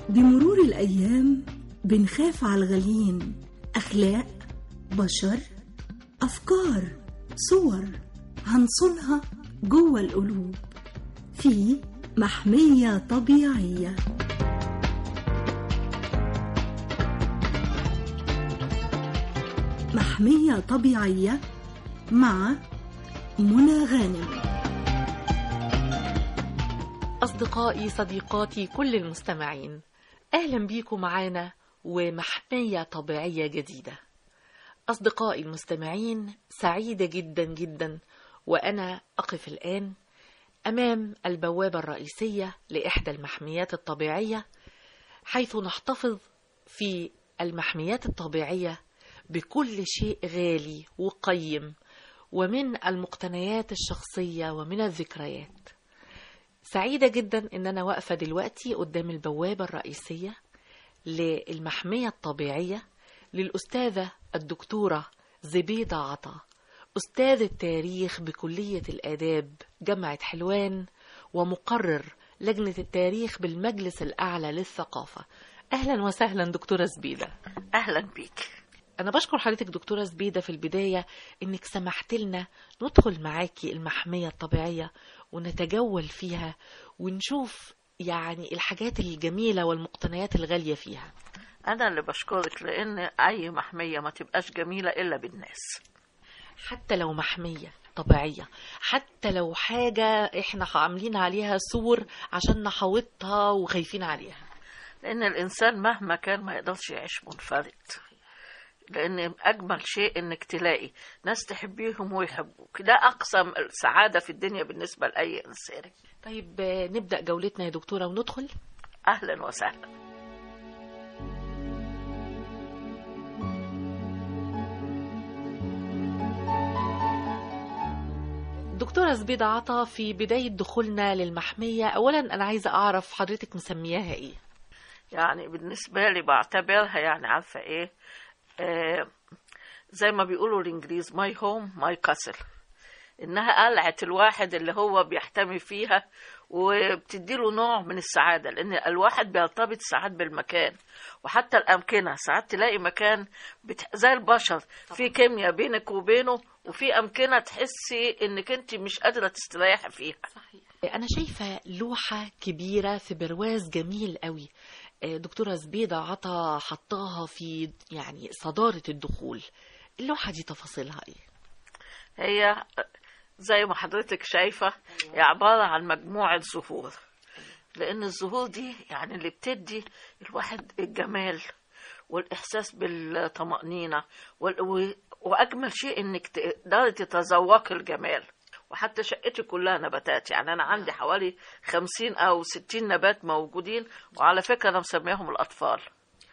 بمرور الأيام بنخاف على الغاليين أخلاق بشر أفكار صور هنصونها جوه القلوب في محمية طبيعية محمية طبيعية مع منى غانم أصدقائي صديقاتي كل المستمعين أهلا بيكم معانا ومحمية طبيعية جديدة أصدقائي المستمعين سعيدة جدا جدا وأنا أقف الآن أمام البوابة الرئيسية لإحدى المحميات الطبيعية حيث نحتفظ في المحميات الطبيعية بكل شيء غالي وقيم ومن المقتنيات الشخصية ومن الذكريات سعيدة جدا إن أنا واقفة دلوقتي قدام البوابة الرئيسية للمحمية الطبيعية للأستاذة الدكتورة زبيدة عطا أستاذ التاريخ بكلية الآداب جامعة حلوان ومقرر لجنة التاريخ بالمجلس الأعلى للثقافة أهلا وسهلا دكتورة زبيدة اهلا بيك أنا بشكر حضرتك دكتورة زبيدة في البداية إنك سمحت لنا ندخل معاكي المحمية الطبيعية ونتجول فيها ونشوف يعني الحاجات الجميلة والمقتنيات الغالية فيها انا اللي بشكرك لان اي محميه ما تبقاش جميله الا بالناس حتى لو محمية طبيعية حتى لو حاجة احنا عاملين عليها سور عشان نحوطها وخايفين عليها لان الانسان مهما كان ما يقدرش يعيش منفرد لان اجمل شيء انك تلاقي ناس تحبيهم ويحبوك ده اقصى السعاده في الدنيا بالنسبه لاي انسان طيب آه، نبدأ جولتنا يا دكتورة وندخل اهلا وسهلا دكتورة زبيدة عطا في بداية دخولنا للمحمية أولا أنا عايزة أعرف حضرتك مسمياها إيه يعني بالنسبه لي بعتبرها يعني عارفه ايه آه زي ما بيقولوا الانجليز ماي هوم ماي كاسل انها قلعه الواحد اللي هو بيحتمي فيها وبتديله نوع من السعاده لان الواحد بيرتبط ساعات بالمكان وحتى الامكنه ساعات تلاقي مكان بت... زي البشر في كيمياء بينك وبينه وفي امكنه تحسي انك انت مش قادره تستريحي فيها أنا شايفة لوحة كبيرة في برواز جميل قوي آه، دكتورة زبيدة عطا حطاها في يعني صدارة الدخول اللوحة دي تفاصيلها إيه هي زي ما حضرتك شايفة هي عبارة عن مجموعة زهور لأن الزهور دي يعني اللي بتدي الواحد الجمال والإحساس بالطمأنينة وال- و- وأجمل شيء إنك تقدري تتذوقي الجمال وحتى شقتي كلها نباتات يعني أنا عندي حوالي خمسين أو ستين نبات موجودين وعلى فكرة أنا مسميهم الأطفال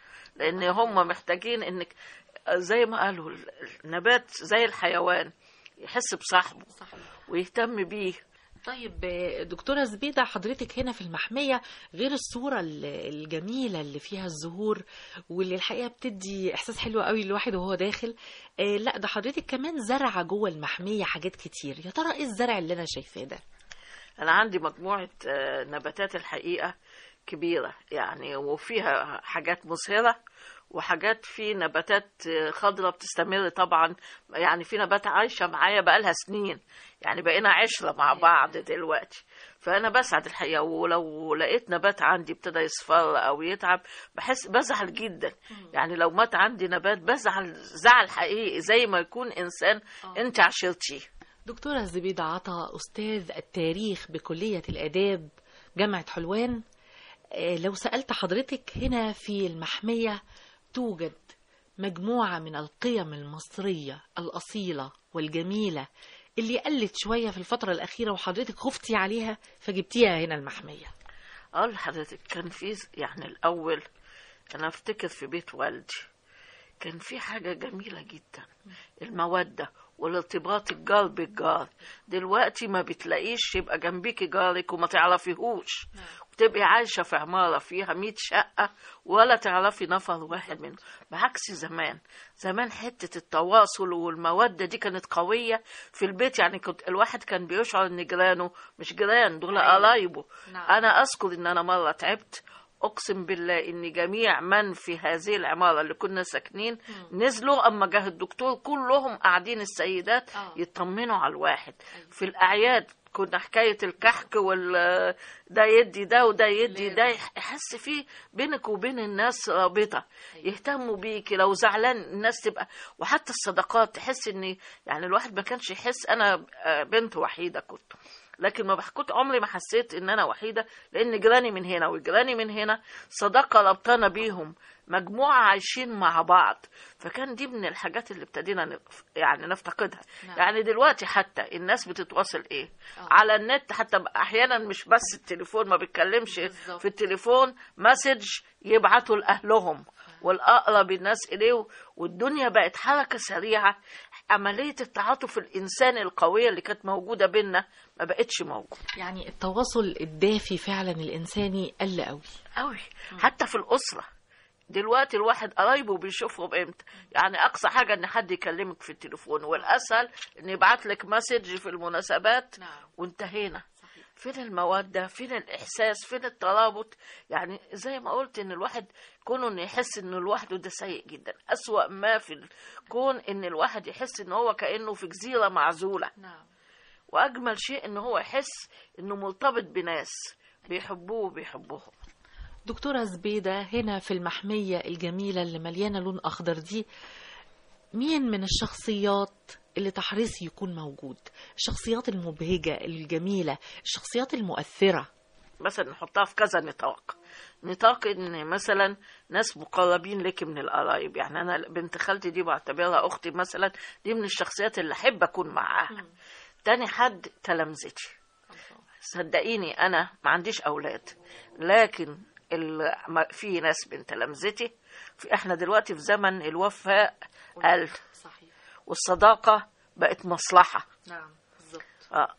لأن هم محتاجين إنك زي ما قالوا النبات زي الحيوان يحس بصاحبه ويهتم بيه طيب آه، دكتورة زبيدة حضرتك هنا في المحمية غير الصورة ال- الجميلة اللي فيها الزهور واللي الحقيقة بتدي إحساس حلو قوي للواحد وهو داخل آه لا ده حضرتك كمان زرعة جوه المحمية حاجات كتير يا ترى إيه الزرع اللي أنا شايفاه ده أنا عندي مجموعة آه، نباتات الحقيقة كبيرة يعني وفيها حاجات مزهرة وحاجات في نباتات آه، خضرة بتستمر طبعا يعني في نبات عايشة معايا بقالها سنين يعني بقينا عشرة مع بعض دلوقتي فأنا بسعد الحقيقة ولو لقيت نبات عندي ابتدى يصفر أو يتعب بحس بزعل جدا يعني لو مات عندي نبات بزعل زعل حقيقي زي ما يكون إنسان أنت عشرتيه دكتورة زبيدة عطا أستاذ التاريخ بكلية الآداب جامعة حلوان آه، لو سألت حضرتك هنا في المحمية توجد مجموعة من القيم المصرية الأصيلة والجميلة اللي قلت شوية في الفترة الأخيرة وحضرتك خفتي عليها فجبتيها هنا المحمية اقول لحضرتك كان في ز- يعني الاول انا افتكر في بيت والدي كان في حاجه جميله جدا الموده والارتباط الجار بالجار دلوقتي ما بتلاقيش يبقى جنبيكي جارك وما تعرفيهوش وتبقي عايشه في عماره فيها 100 شقه ولا تعرفي نفر واحد منهم بعكس زمان زمان حته التواصل والموده دي كانت قويه في البيت يعني كنت الواحد كان بيشعر ان جيرانه مش جيران دول قرايبه نعم. انا اذكر ان انا مره تعبت اقسم بالله ان جميع من في هذه العماره اللي كنا ساكنين نزلوا اما جه الدكتور كلهم قاعدين السيدات آه. يطمنوا على الواحد في الاعياد كنا حكايه الكحك وال ده يدي ده وده يدي ده يحس فيه بينك وبين الناس رابطه يهتموا بيكي لو زعلان الناس تبقى وحتى الصداقات تحس ان يعني الواحد ما كانش يحس انا آه، بنت وحيده كنت لكن ما بحكوت عمري ما حسيت ان انا وحيده لان جيراني من هنا وجيراني من هنا صداقه ربطانه بيهم مجموعه عايشين مع بعض فكان دي من الحاجات اللي ابتدينا نف- يعني نفتقدها نعم. يعني دلوقتي حتى الناس بتتواصل ايه آه. على النت حتى احيانا مش بس التليفون ما بيتكلمش بالظبط. في التليفون مسج يبعتوا لاهلهم والاقرب الناس اليه والدنيا بقت حركه سريعه عمليه التعاطف الانساني القويه اللي كانت موجوده بينا ما بقتش موجوده يعني التواصل الدافي فعلا الإنساني قل قوي قوي حتى في الاسره دلوقتي الواحد قرايبه بيشوفهم امتى يعني اقصى حاجه ان حد يكلمك في التليفون والاسهل ان يبعت لك مسج في المناسبات نعم. وانتهينا صحيح. فين المودة فين الإحساس فين الترابط يعني زي ما قلت إن الواحد كونه إنه يحس إنه لوحده ده سيء جدا أسوأ ما في الكون إن الواحد يحس إن هو كأنه في جزيرة معزولة نعم وأجمل شيء إن هو يحس إنه مرتبط بناس بيحبوه وبيحبوهم دكتورة زبيدة هنا في المحمية الجميلة اللي مليانة لون أخضر دي مين من الشخصيات اللي تحرصي يكون موجود الشخصيات المبهجة الجميلة الشخصيات المؤثرة مثلا نحطها في كذا نطاق نطاق ان مثلا ناس مقربين لك من القرايب يعني انا بنت خالتي دي بعتبرها اختي مثلا دي من الشخصيات اللي احب اكون معاها تاني حد تلامذتي صدقيني انا ما عنديش اولاد لكن ال- ما- في ناس من تلامذتي في احنا دلوقتي في زمن الوفاء قل صحيح والصداقه بقت مصلحه نعم بالظبط آه،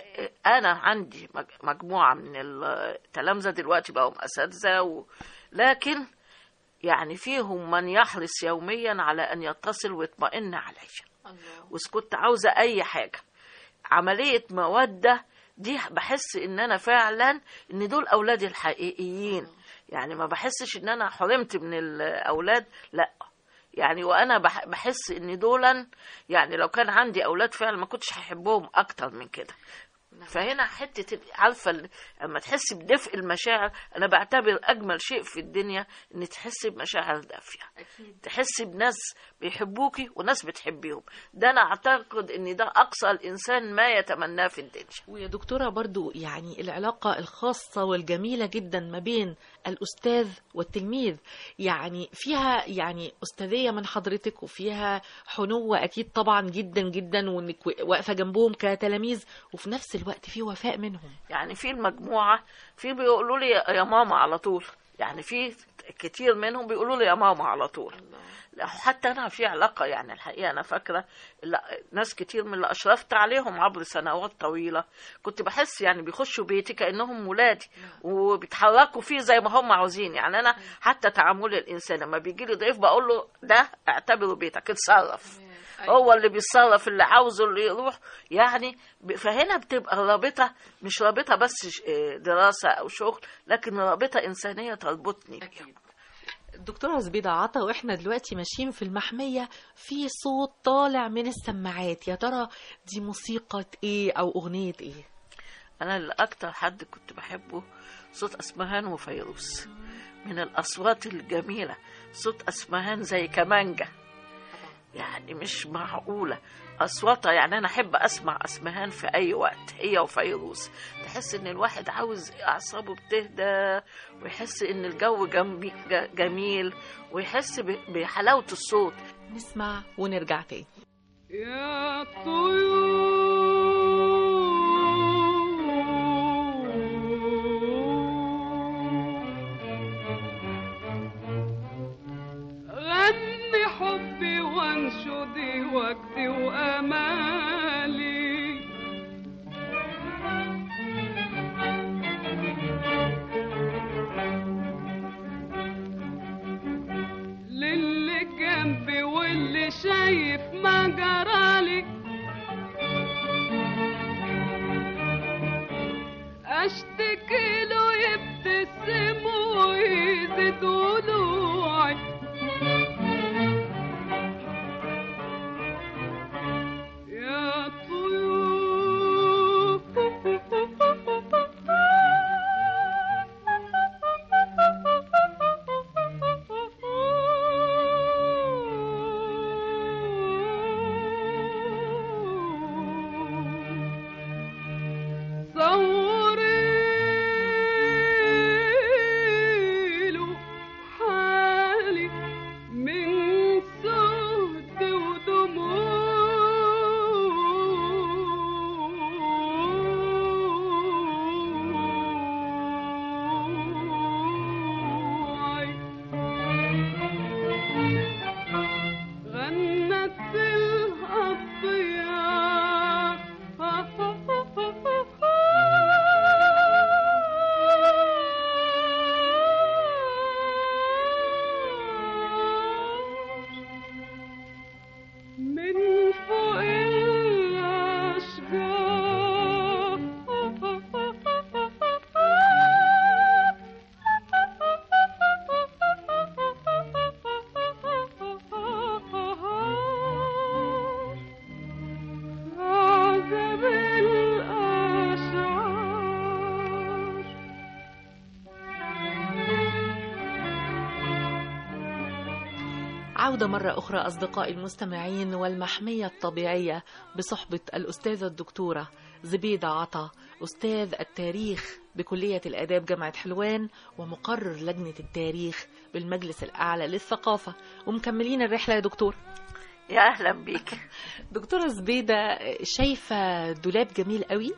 فأنا عندي مج- مجموعة من التلامذة دلوقتي بقوا أساتذة و... لكن يعني فيهم من يحرص يوميا على أن يتصل ويطمئن علي الله وإذا كنت عاوزة أي حاجة عملية مودة دي بحس إن أنا فعلا إن دول أولادي الحقيقيين يعني ما بحسش إن أنا حرمت من الأولاد لأ يعني وانا بح- بحس ان دولا يعني لو كان عندي اولاد فعلا ما كنتش هحبهم اكتر من كده فهنا حته ال- عارفه ال- لما تحسي بدفء المشاعر انا بعتبر اجمل شيء في الدنيا ان تحسي بمشاعر دافيه أكيد تحسي بناس بيحبوكي وناس بتحبيهم ده انا اعتقد ان ده اقصى الانسان ما يتمناه في الدنيا ويا دكتورة برضو يعني العلاقة الخاصة والجميلة جدا ما بين الأستاذ والتلميذ يعني فيها يعني أستاذية من حضرتك وفيها حنوة أكيد طبعا جدا جدا وإنك واقفة جنبهم كتلاميذ وفي نفس الوقت في وفاء منهم يعني في المجموعه في بيقولوا لي يا ماما على طول يعني في كتير منهم بيقولوا لي يا ماما على طول لا، حتى انا في علاقه يعني الحقيقه انا فاكره لا ناس كتير من اللي اشرفت عليهم عبر سنوات طويله كنت بحس يعني بيخشوا بيتي كانهم ولادي وبيتحركوا فيه زي ما هم عاوزين يعني انا حتى تعاملي الانسان لما بيجي لي ضيف بقول له ده اعتبره بيتك اتصرف هو اللي بيتصرف اللي عاوزه اللي يروح يعني ب- فهنا بتبقى رابطه مش رابطه بس ش- آه، دراسه او شغل لكن رابطه انسانيه تربطني أكيد الدكتورة زبيدة عطا واحنا دلوقتي ماشيين في المحمية في صوت طالع من السماعات يا ترى دي موسيقى ايه او اغنية ايه انا اللي اكتر حد كنت بحبه صوت اسمهان وفيروز من الاصوات الجميله صوت اسمهان زي كمانجا يعني مش معقوله اصواتها يعني انا احب اسمع اسمهان في اي وقت هي وفيروز تحس ان الواحد عاوز اعصابه بتهدى ويحس ان الجو جنبي ج- جميل ويحس ب- بحلاوه الصوت نسمع ونرجع تاني يا طيور غني حبي وانشدي وجدي وامالي للي جنبي واللي شايف ما جرالي اشتكي له يبتسم ويضحك عودة مرة أخرى أصدقائي المستمعين والمحمية الطبيعية بصحبة الأستاذة الدكتورة زبيدة عطا أستاذ التاريخ بكلية الآداب جامعة حلوان ومقرر لجنة التاريخ بالمجلس الأعلى للثقافة ومكملين الرحلة يا دكتور يا اهلا بيك دكتورة زبيدة شايفة دولاب جميل قوي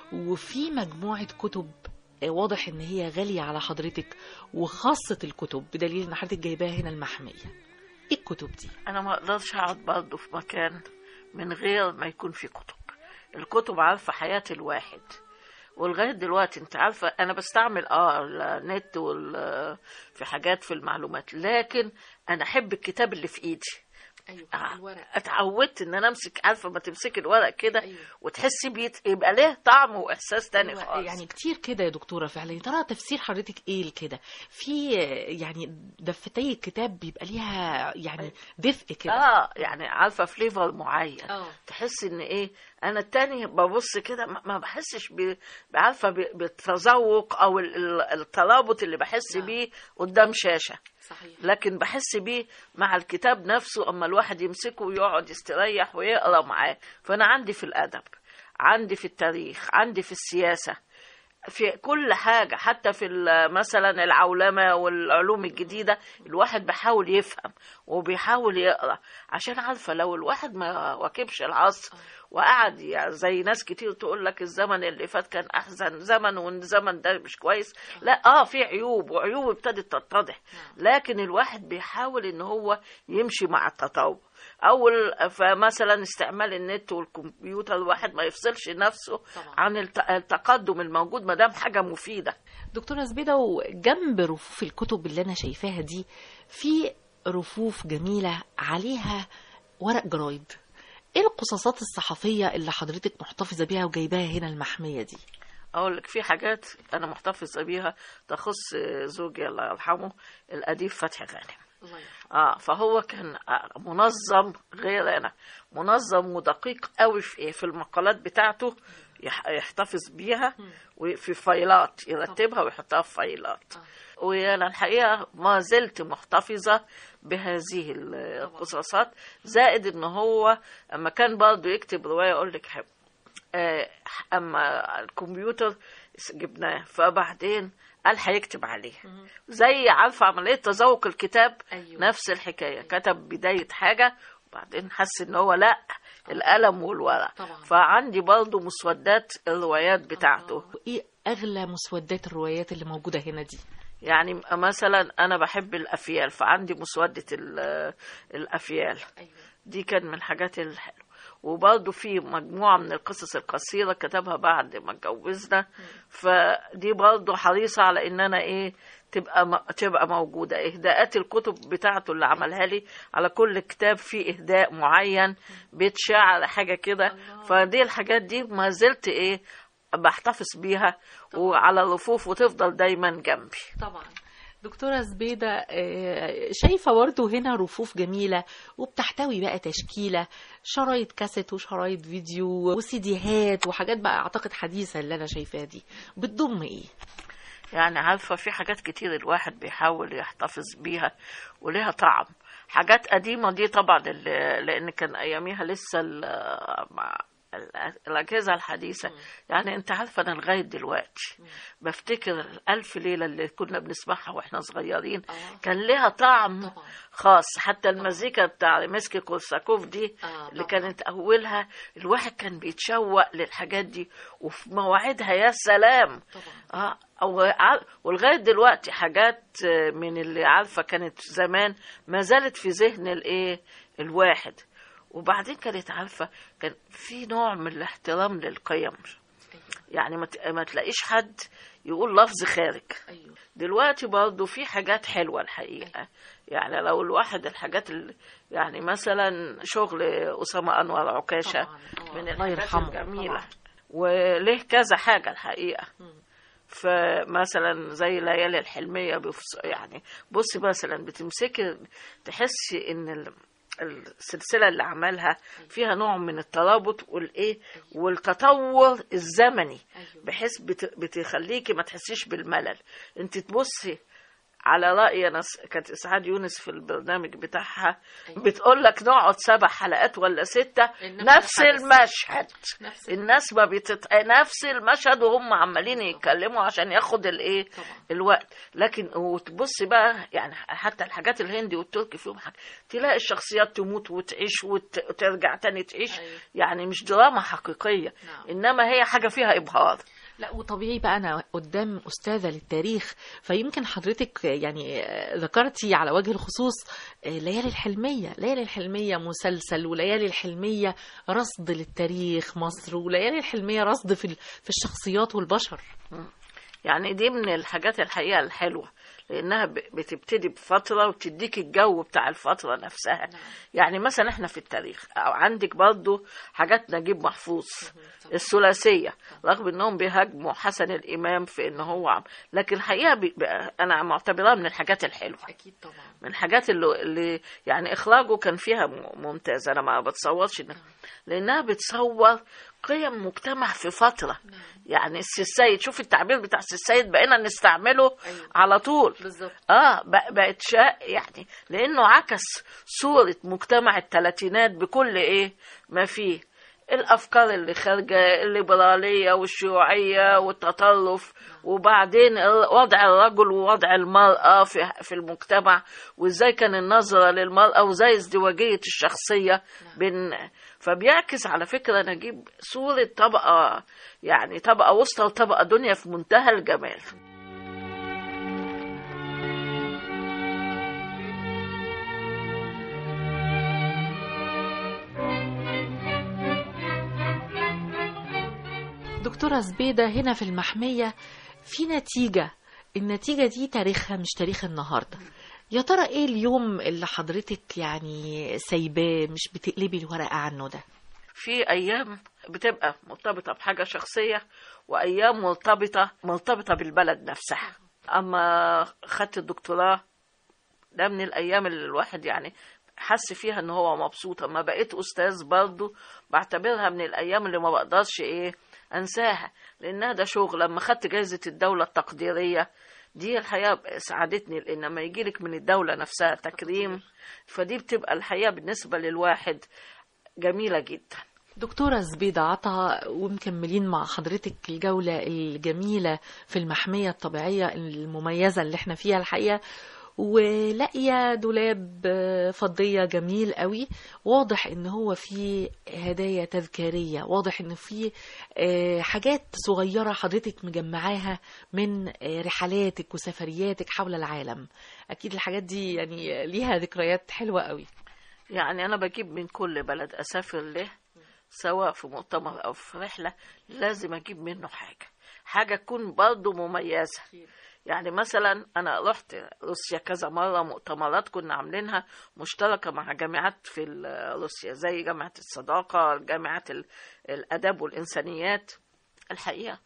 وفي مجموعة كتب واضح ان هي غالية على حضرتك وخاصة الكتب بدليل ان حضرتك جايباها هنا المحمية ايه الكتب دي؟ انا ما اقدرش اقعد برضه في مكان من غير ما يكون في كتب الكتب عارفه حياه الواحد ولغايه دلوقتي انت عارفه انا بستعمل اه النت وال في حاجات في المعلومات لكن انا احب الكتاب اللي في ايدي ايوه آه، اتعودت ان انا امسك عارفه ما تمسكي الورق كده أيوة. وتحسي بيت يبقى ليه طعم واحساس تاني أيوة، خالص يعني كتير كده يا دكتورة فعلا يا ترى تفسير حضرتك ايه لكده في يعني دفتي الكتاب بيبقى ليها يعني دفء كده اه يعني عارفه فليفر معين اه تحس ان ايه انا التاني ببص كده ما ما بحسش ب- بعارفه ب- بالتذوق او ال- ال- الترابط اللي بحس نعم. بيه قدام شاشه صحيح لكن بحس بيه مع الكتاب نفسه اما الواحد يمسكه ويقعد يستريح ويقرا معاه فانا عندي في الادب عندي في التاريخ عندي في السياسه في كل حاجة حتى في ال- مثلا العولمة والعلوم الجديدة الواحد بيحاول يفهم وبيحاول يقرأ عشان عارفة لو الواحد ما واكبش العصر وقعد يعني زي ناس كتير تقول لك الزمن اللي فات كان أحسن زمن والزمن ده مش كويس لا اه في عيوب وعيوب ابتدت تتضح لكن الواحد بيحاول ان هو يمشي مع التطور اول فمثلا استعمال النت والكمبيوتر الواحد ما يفصلش نفسه طبعا. عن الت- التقدم الموجود ما دام حاجه مفيده دكتورة زبيدة وجنب رفوف الكتب اللي أنا شايفاها دي في رفوف جميلة عليها ورق جرايد ايه القصاصات الصحفية اللي حضرتك محتفظة بيها وجايباها هنا المحمية دي اقول لك في حاجات انا محتفظه بيها تخص زوجي الله يرحمه الاديب فتحي غانم الله يرحمه اه فهو كان آه، منظم غير انا منظم ودقيق قوي في ايه في المقالات بتاعته يح- يحتفظ بيها وفي فايلات يرتبها ويحطها في فايلات وانا الحقيقه ما زلت محتفظه بهذه القصاصات زائد ان هو اما كان برضه يكتب روايه اقول لك حب آه، اما الكمبيوتر جبناه فبعدين قال هيكتب عليه زي عارفه عمليه تذوق الكتاب أيوة. نفس الحكايه كتب بدايه حاجه وبعدين حس ان هو لا القلم والورق طبعا. فعندي برضه مسودات الروايات بتاعته ايه اغلى مسودات الروايات اللي موجودة هنا دي يعني مثلا انا بحب الافيال فعندي مسوده ال- الافيال ايوه دي كان من الحاجات الحلوه وبرضه في مجموعة من القصص القصيرة كتبها بعد ما اتجوزنا فدي برضه حريصة على إن أنا إيه تبقى م- تبقى موجودة إهداءات الكتب بتاعته اللي عملها لي على كل كتاب فيه إهداء معين بيتشاع على حاجة كده فدي الحاجات دي ما زلت إيه بحتفظ بيها وعلى الرفوف وتفضل دايما جنبي طبعا دكتورة زبيدة آه، شايفة برضه هنا رفوف جميلة وبتحتوي بقى تشكيلة شرايط كاسيت وشرايط فيديو وسيديهات وحاجات بقى أعتقد حديثة اللي أنا شايفاها دي بتضم إيه؟ يعني عارفة في حاجات كتير الواحد بيحاول يحتفظ بيها وليها طعم حاجات قديمة دي طبعا ال- لأن كان أياميها لسه ال- مع ال- الأجهزة الحديثة يعني أنت عارفة أنا لغاية دلوقتي بفتكر الألف ليلة اللي كنا بنسمعها وإحنا صغيرين آه. كان لها طعم طبعا. خاص حتى المزيكا بتاع مسكي كورساكوف دي آه، اللي طبعا. كانت أولها الواحد كان بيتشوق للحاجات دي وفي مواعيدها يا سلام طبعا اه او ع- ولغايه دلوقتي حاجات آه، من اللي عارفه كانت زمان ما زالت في ذهن الايه الواحد وبعدين كانت عارفه كان في نوع من الاحترام للقيم يعني ما ت- ما تلاقيش حد يقول لفظ خارج أيوه دلوقتي برضه في حاجات حلوة الحقيقة يعني لو الواحد الحاجات اللي يعني مثلا شغل أسامة أنور عكاشة طبعاً، طبعاً. من الله الحاجات يرحمه. الجميلة طبعاً. وليه كذا حاجة الحقيقة فمثلا زي ليالي الحلمية بفص... يعني بصي مثلا بتمسكي تحسي ان ال... السلسلة اللي عملها فيها نوع من الترابط والايه والتطور الزمني أيوه. بحيث بت... بتخليكي ما تحسيش بالملل انت تبصي على رأي أنا س- كانت إسعاد يونس في البرنامج بتاعها بتقول لك نقعد سبع حلقات ولا ستة إنما نفس الحدث. المشهد نفس الناس ما بتت... نفس المشهد وهم عمالين يتكلموا عشان ياخد الايه طبعا. الوقت لكن وتبص بقى يعني حتى الحاجات الهندي والتركي فيهم حاجة تلاقي الشخصيات تموت وتعيش وت... وترجع تاني تعيش أيوة. يعني مش دراما حقيقية نعم. انما هي حاجة فيها ابهار لا وطبيعي بقى انا قدام استاذه للتاريخ فيمكن حضرتك يعني آه، ذكرتي على وجه الخصوص آه، ليالي الحلميه ليالي الحلميه مسلسل وليالي الحلميه رصد للتاريخ مصر وليالي الحلميه رصد في ال- في الشخصيات والبشر يعني دي من الحاجات الحقيقة الحلوة لأنها ب- بتبتدي بفترة وتديك الجو بتاع الفترة نفسها يعني مثلا احنا في التاريخ أو عندك برضو حاجات نجيب محفوظ الثلاثية رغم انهم بيهاجموا حسن الإمام في ان هو عم لكن الحقيقة بي... بي- أنا معتبرها من الحاجات الحلوة اكيد طبعا من الحاجات اللي, اللي يعني إخراجه كان فيها م- ممتاز أنا ما بتصورش إن لأنها بتصور قيم مجتمع في فترة يعني السي السيد شوف التعبير بتاع السي السيد بقينا نستعمله أيوة. على طول بالظبط اه بق- بقت شا يعني لانه عكس صورة مجتمع الثلاثينات بكل ايه ما فيه الافكار اللي خارجه الليبراليه والشيوعيه والتطرف وبعدين ال- وضع الرجل ووضع المراه في في المجتمع وازاي كان النظره للمراه وازاي ازدواجيه الشخصيه بين فبيعكس على فكره نجيب صوره طبقه يعني طبقه وسطى وطبقه دنيا في منتهى الجمال دكتورة زبيدة هنا في المحمية في نتيجة النتيجة دي تاريخها مش تاريخ النهاردة يا ترى ايه اليوم اللي حضرتك يعني سايباه مش بتقلبي الورقة عنه ده في ايام بتبقى مرتبطه بحاجه شخصيه وايام مرتبطه مرتبطه بالبلد نفسها اما خدت الدكتوراه ده من الايام اللي الواحد يعني حس فيها ان هو مبسوط اما بقيت استاذ برضه بعتبرها من الايام اللي ما بقدرش ايه انساها لانها ده شغل لما خدت جائزه الدوله التقديريه دي الحقيقه ساعدتني لان لما يجيلك من الدوله نفسها تكريم فدي بتبقى الحقيقه بالنسبه للواحد جميله جدا دكتورة زبيدة عطا ومكملين مع حضرتك الجولة الجميلة في المحمية الطبيعية المميزة اللي احنا فيها الحقيقة ولاقية دولاب آه، فضية جميل قوي واضح ان هو فيه هدايا تذكارية واضح ان فيه آه، حاجات صغيرة حضرتك مجمعاها من آه، رحلاتك وسفرياتك حول العالم اكيد الحاجات دي يعني ليها ذكريات حلوة قوي يعني أنا بجيب من كل بلد أسافر له سواء في مؤتمر أو في رحلة لازم أجيب منه حاجة حاجة تكون برضه مميزة يعني مثلا أنا رحت روسيا كذا مرة مؤتمرات كنا عاملينها مشتركة مع جامعات في ال- روسيا زي جامعة الصداقة جامعة ال- الآداب والإنسانيات الحقيقة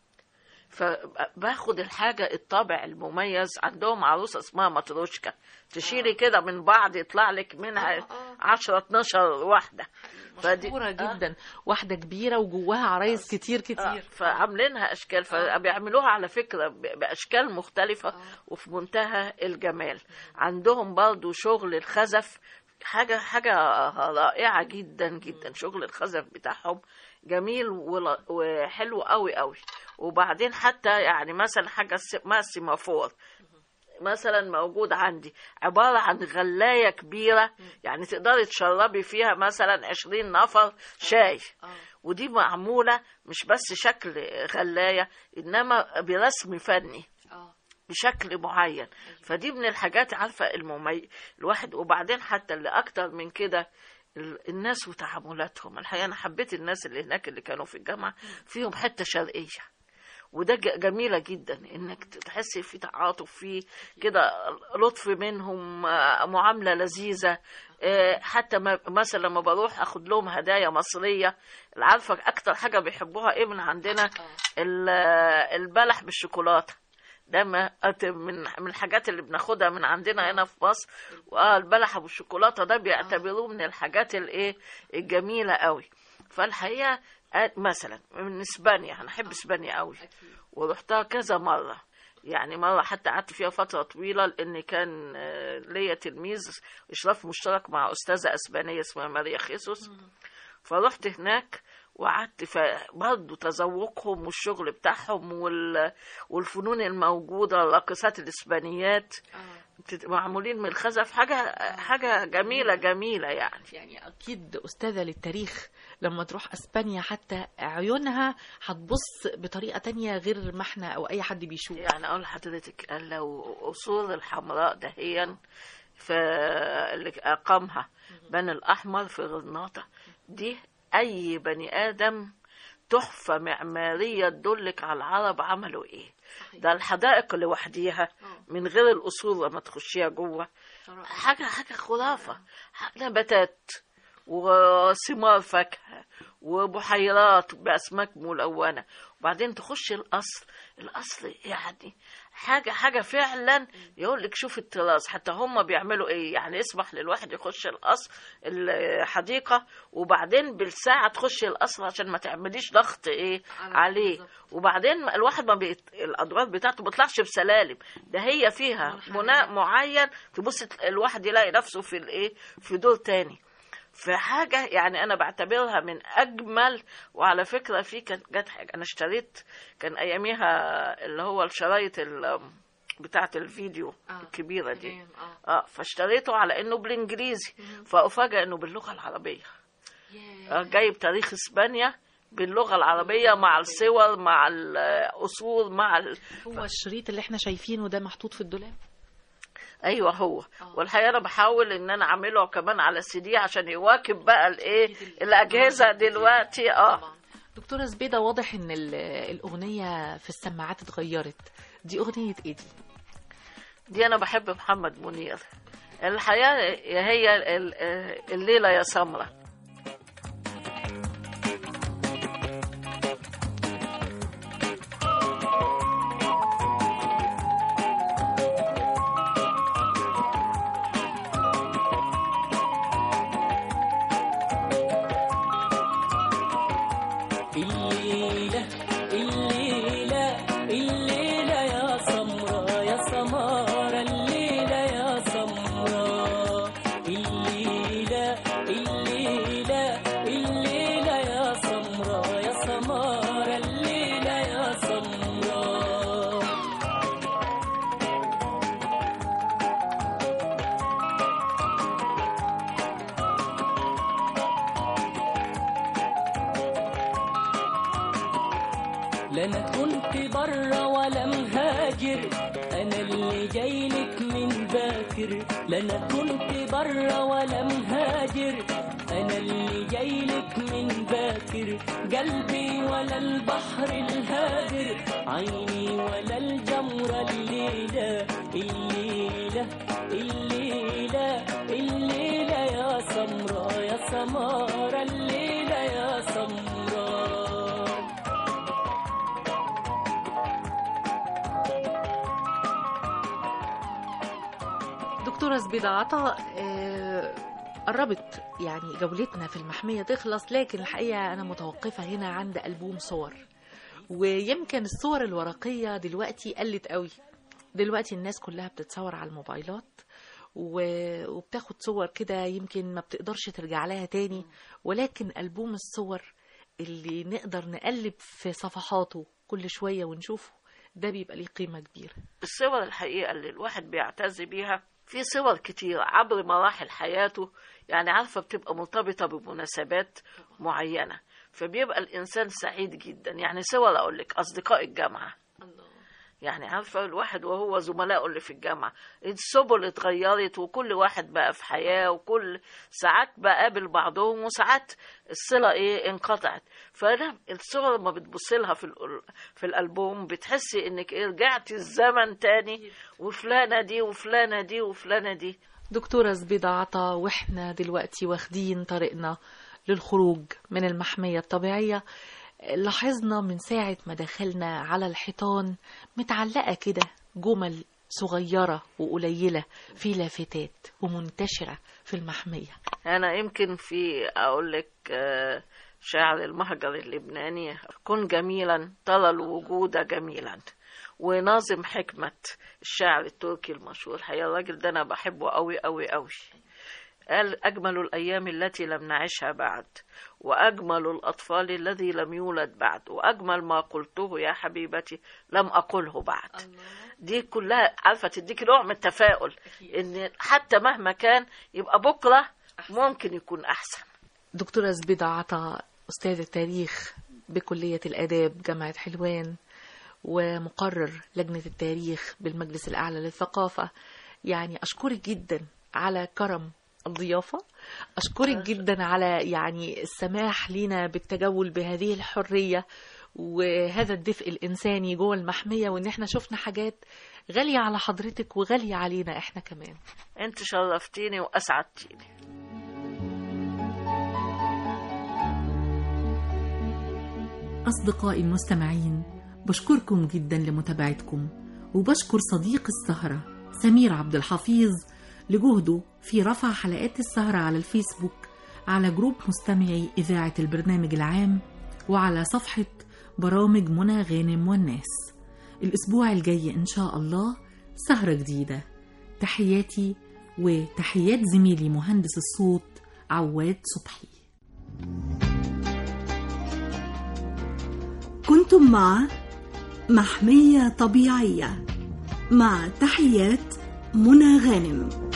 فباخد الحاجة الطابع المميز عندهم عروسة اسمها متروشكا تشيلي كده من بعض يطلع لك منها 10 12 واحدة فدي مشهورة جدا واحدة كبيرة وجواها عرايس كتير آه، كتير فعاملينها اشكال فبيعملوها على فكره ب- باشكال مختلفه وفي منتهى الجمال عندهم برضو شغل الخزف حاجه حاجه رائعه جدا جدا شغل الخزف بتاعهم جميل ول- وحلو قوي قوي وبعدين حتى يعني مثلا حاجه اسمها السيمافور مثلا موجود عندي عبارة عن غلاية كبيرة يعني تقدري تشربي فيها مثلا عشرين نفر شاي ودي معمولة مش بس شكل غلاية إنما برسم فني بشكل معين فدي من الحاجات عارفة الممي الواحد وبعدين حتى اللي أكتر من كده ال- الناس وتعاملاتهم الحقيقة أنا حبيت الناس اللي هناك اللي كانوا في الجامعة فيهم حتة شرقية وده ج- جميلة جدا انك تحسي في تعاطف في كده لطف منهم آه، معاملة لذيذة آه، حتى ما مثلا لما بروح اخد لهم هدايا مصرية عارفة اكتر حاجة بيحبوها ايه من عندنا ال- آه، البلح بالشوكولاتة ده ما أت- من من الحاجات اللي بناخدها من عندنا هنا في مصر واه البلح ابو الشوكولاته ده بيعتبروه من الحاجات الايه الجميله قوي فالحقيقه آه، مثلا من اسبانيا انا احب اسبانيا قوي ورحتها كذا مره يعني مرة حتى قعدت فيها فترة طويلة لأن كان آه، ليا تلميذ إشراف مشترك مع أستاذة أسبانية اسمها ماريا خيسوس فرحت هناك وقعدت فبرضه تذوقهم والشغل بتاعهم وال... والفنون الموجودة الراقصات الإسبانيات بتت- معمولين من الخزف حاجة حاجة جميلة جميلة يعني يعني اكيد استاذه للتاريخ لما تروح اسبانيا حتى عيونها هتبص بطريقه تانية غير ما احنا او اي حد بيشوف يعني اقول لحضرتك لو اصول الحمراء دهيا فاللي اقامها بني الاحمر في غرناطه دي اي بني ادم تحفه معماريه تدلك على العرب عملوا ايه ده الحدائق لوحديها من غير الاصول لما تخشيها جوه حاجه حاجه خرافه ح- نباتات وثمار فاكهه وبحيرات باسماك ملونه وبعدين تخش القصر القصر يعني حاجه حاجه فعلا يقول لك شوف التراث حتى هم بيعملوا ايه يعني اسمح للواحد يخش القصر الحديقه وبعدين بالساعه تخش القصر عشان ما تعمليش ضغط ايه عليه وبعدين ما- الواحد ما بيت... الادوار بتاعته ما بيطلعش بسلالم ده هي فيها بناء معين تبص ت- الواحد يلاقي نفسه في الايه في دور تاني فحاجة يعني أنا بعتبرها من أجمل وعلى فكرة في كانت جت حاجة أنا اشتريت كان أياميها اللي هو الشرايط ال- بتاعة الفيديو آه. الكبيرة دي تمام، آه. اه فاشتريته على إنه بالإنجليزي فأفاجأ إنه باللغة العربية آه، جايب تاريخ إسبانيا باللغة العربية مع الصور مع الأصول مع ال... هو الشريط اللي احنا شايفينه ده محطوط في الدولاب ايوه هو والحقيقه انا بحاول ان انا اعمله كمان على سي دي عشان يواكب بقى الايه الاجهزه دلوقتي اه دكتورة زبيدة واضح ان ال- الأغنية في السماعات اتغيرت دي أغنية ايه دي؟ دي انا بحب محمد منير الحياه هي ال- الليله يا سمره الليلة الليلة الليلة يا سمرة يا سمارة الليلة يا سمرة الليلة الليلة الليلة يا سمرة يا سمارة الليلة يا سمرة لا انا كنت برا ولا مهاجر انا اللي جايلك من باكر لا انا كنت برا ولا مهاجر انا اللي جايلك من باكر قلبي ولا البحر الهادر عيني ولا الجمرة الليلة الليلة الليلة الليلة يا سمرة يا سمارة الليلة يا سمرة دكتورة زبيدة عطا آه، قربت يعني جولتنا في المحمية تخلص لكن الحقيقة أنا متوقفة هنا عند ألبوم صور ويمكن الصور الورقية دلوقتي قلت قوي دلوقتي الناس كلها بتتصور على الموبايلات و- وبتاخد صور كده يمكن ما بتقدرش ترجع لها تاني ولكن ألبوم الصور اللي نقدر نقلب في صفحاته كل شوية ونشوفه ده بيبقى ليه قيمة كبيرة الصور الحقيقة اللي الواحد بيعتز بيها في صور كتير عبر مراحل حياته يعني عارفة بتبقى مرتبطة بمناسبات معينة فبيبقى الإنسان سعيد جدا يعني صور أقول لك أصدقاء الجامعة يعني عارفة الواحد وهو زملائه اللي في الجامعة السبل اتغيرت وكل واحد بقى في حياة وكل ساعات بقابل بعضهم وساعات الصلة ايه انقطعت فأنا الصور لما بتبص لها في الأل- في الألبوم بتحسي انك ايه رجعتي الزمن تاني وفلانة دي وفلانة دي وفلانة دي دكتورة زبيدة عطا واحنا دلوقتي واخدين طريقنا للخروج من المحمية الطبيعية لاحظنا من ساعة ما دخلنا على الحيطان متعلقة كده جمل صغيرة وقليلة في لافتات ومنتشرة في المحمية أنا يمكن في أقول لك آه، شاعر المهجر اللبناني كن جميلا ترى الوجود جميلا وناظم حكمة الشاعر التركي المشهور الحقيقة الراجل ده أنا بحبه قوي قوي قوي قال أجمل الأيام التي لم نعيشها بعد وأجمل الأطفال الذي لم يولد بعد وأجمل ما قلته يا حبيبتي لم أقله بعد دي كلها عارفة تديك نوع من التفاؤل إن حتى مهما كان يبقى بكرة ممكن يكون أحسن دكتورة زبيدة عطا أستاذ التاريخ بكلية الآداب جامعة حلوان ومقرر لجنة التاريخ بالمجلس الأعلى للثقافة يعني أشكرك جدا على كرم الضيافة أشكرك جدا على يعني السماح لنا بالتجول بهذه الحرية وهذا الدفء الإنساني جوه المحمية وإن احنا شفنا حاجات غالية على حضرتك وغالية علينا احنا كمان أنت شرفتيني وأسعدتيني أصدقائي المستمعين بشكركم جدا لمتابعتكم وبشكر صديق السهرة سمير عبد الحفيظ لجهده في رفع حلقات السهرة على الفيسبوك على جروب مستمعي إذاعة البرنامج العام وعلى صفحة برامج منى غانم والناس الأسبوع الجاي إن شاء الله سهرة جديدة تحياتي وتحيات زميلي مهندس الصوت عواد صبحي كنتم مع محمية طبيعية مع تحيات منى غانم